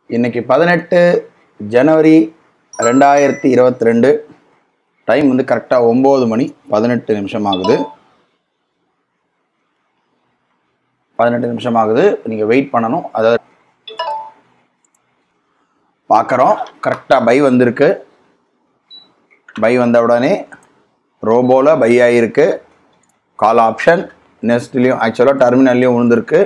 இன்னைக்கு பதினெட்டு ஜனவரி ரெண்டாயிரத்தி இருபத்தி ரெண்டு டைம் வந்து கரெக்டாக ஒம்பது மணி பதினெட்டு நிமிஷம் ஆகுது பதினெட்டு நிமிஷம் ஆகுது நீங்கள் வெயிட் பண்ணணும் அதாவது பார்க்குறோம் கரெக்டாக பை வந்திருக்கு பை வந்த உடனே ரோபோவில் பை ஆகிருக்கு கால் ஆப்ஷன் நெஸ்ட்லேயும் ஆக்சுவலாக டெர்மினல்லையும் விழுந்திருக்கு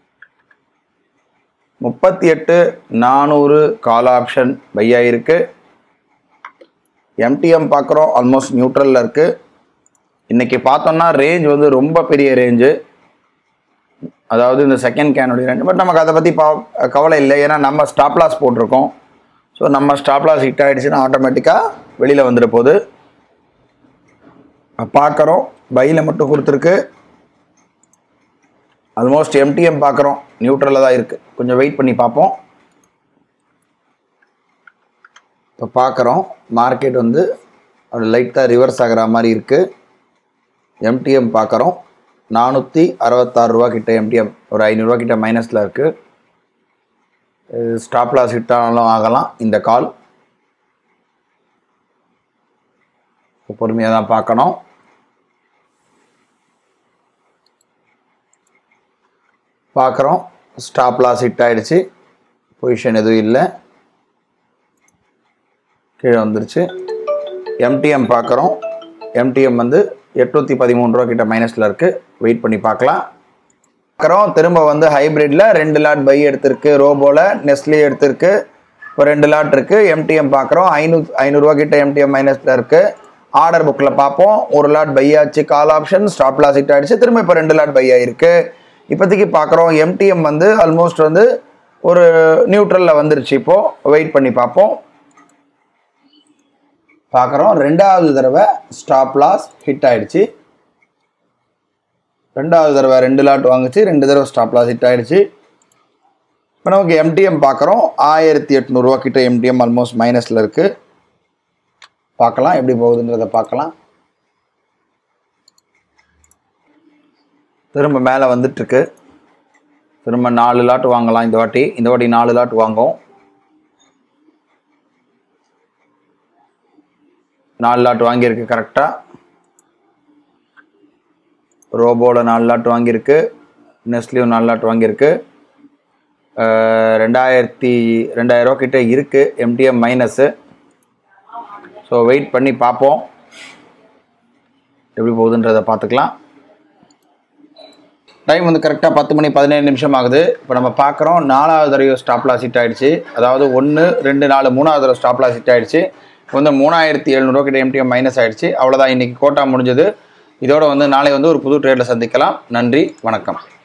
முப்பத்தி எட்டு நானூறு கால் ஆப்ஷன் பை ஆகிருக்கு எம்டிஎம் பார்க்குறோம் ஆல்மோஸ்ட் நியூட்ரலில் இருக்குது இன்றைக்கி பார்த்தோம்னா ரேஞ்ச் வந்து ரொம்ப பெரிய ரேஞ்சு அதாவது இந்த செகண்ட் கேனுடைய ரேஞ்ச் பட் நமக்கு அதை பற்றி பா கவலை இல்லை ஏன்னா நம்ம ஸ்டாப் லாஸ் போட்டிருக்கோம் ஸோ நம்ம ஸ்டாப் லாஸ் ஹிட் ஆகிடுச்சுன்னா ஆட்டோமேட்டிக்காக வெளியில் வந்துட போகுது பார்க்குறோம் பையில் மட்டும் கொடுத்துருக்கு ஆல்மோஸ்ட் எம்டிஎம் பார்க்குறோம் நியூட்ரலில் தான் இருக்குது கொஞ்சம் வெயிட் பண்ணி பார்ப்போம் இப்போ பார்க்குறோம் மார்க்கெட் வந்து ஒரு லைட்டாக ரிவர்ஸ் ஆகிற மாதிரி இருக்குது எம்டிஎம் பார்க்குறோம் நானூற்றி அறுபத்தாறு ரூபா கிட்ட எம்டிஎம் ஒரு ஐநூறுரூவா கிட்ட மைனஸில் இருக்குது ஸ்டாப் லாஸ் ஹிட் ஆனாலும் ஆகலாம் இந்த கால் பொறுமையாக தான் பார்க்கணும் பார்க்குறோம் ஸ்டாப் லாஸ் ஹிட் ஆகிடுச்சு பொசிஷன் எதுவும் இல்லை கீழே வந்துருச்சு எம்டிஎம் பார்க்குறோம் எம்டிஎம் வந்து எட்நூற்றி பதிமூணு ரூபா கிட்ட மைனஸில் இருக்குது வெயிட் பண்ணி பார்க்கலாம் பார்க்குறோம் திரும்ப வந்து ஹைப்ரிட்டில் ரெண்டு லாட் பை எடுத்திருக்கு ரோபோவில் நெஸ்ட்லி எடுத்திருக்கு இப்போ ரெண்டு லாட் இருக்குது எம்டிஎம் பார்க்குறோம் ஐநூறு ஐநூறுரூவா கிட்ட எம்டிஎம் மைனஸில் இருக்குது ஆர்டர் புக்கில் பார்ப்போம் ஒரு லாட் பை ஆச்சு call option stop loss hit ஆகிடுச்சு திரும்ப இப்போ ரெண்டு லாட் பை ஆகிருக்கு இப்போதைக்கு பார்க்குறோம் எம்டிஎம் வந்து ஆல்மோஸ்ட் வந்து ஒரு நியூட்ரலில் வந்துருச்சு இப்போது வெயிட் பண்ணி பார்ப்போம் பார்க்குறோம் ரெண்டாவது தடவை ஸ்டாப் லாஸ் ஹிட் ஆயிடுச்சு ரெண்டாவது தடவை ரெண்டு லாட் வாங்குச்சு ரெண்டு தடவை ஸ்டாப் லாஸ் ஹிட் ஆயிடுச்சு இப்போ நமக்கு எம்டிஎம் பார்க்குறோம் ஆயிரத்தி எட்நூறுரூவா கிட்ட எம்டிஎம் ஆல்மோஸ்ட் மைனஸில் இருக்குது பார்க்கலாம் எப்படி போகுதுன்றதை பார்க்கலாம் திரும்ப மேலே வந்துட்டுருக்கு திரும்ப நாலு லாட் வாங்கலாம் இந்த வாட்டி இந்த வாட்டி நாலு லாட் வாங்கும் நாலு லாட் வாங்கியிருக்கு கரெக்டாக ரோபோவில் நாலு லாட் வாங்கியிருக்கு நெஸ்ட்லேயும் நாலு லாட் வாங்கியிருக்கு அஹ் ரெண்டாயிரத்தி ரெண்டாயிரரூவா கிட்ட இருக்குது எம்டிஎம் மைனஸு ஸோ வெயிட் பண்ணி பார்ப்போம் எப்படி போகுதுன்றதை பார்த்துக்கலாம் டைம் வந்து கரெக்டாக பத்து மணி பதினேழு நிமிஷம் ஆகுது இப்போ நம்ம பார்க்குறோம் நாலாவது தடவை ஸ்டாப் லாஸ் ஹிட் ஆயிடுச்சு அதாவது ஒன்று ரெண்டு நாலு மூணாவது தடவை ஸ்டாப் லாஸ் ஹிட் ஆயிடுச்சு இப்போ வந்து மூணாயிரத்தி எழுநூறுவா கிட்ட எம்டிஎம் மைனஸ் ஆயிடுச்சு அவ்வளோதான் இன்றைக்கி கோட்டா முடிஞ்சது இதோட வந்து நாளை வந்து ஒரு புது ட்ரேடில் சந்திக்கலாம் நன்றி வணக்கம்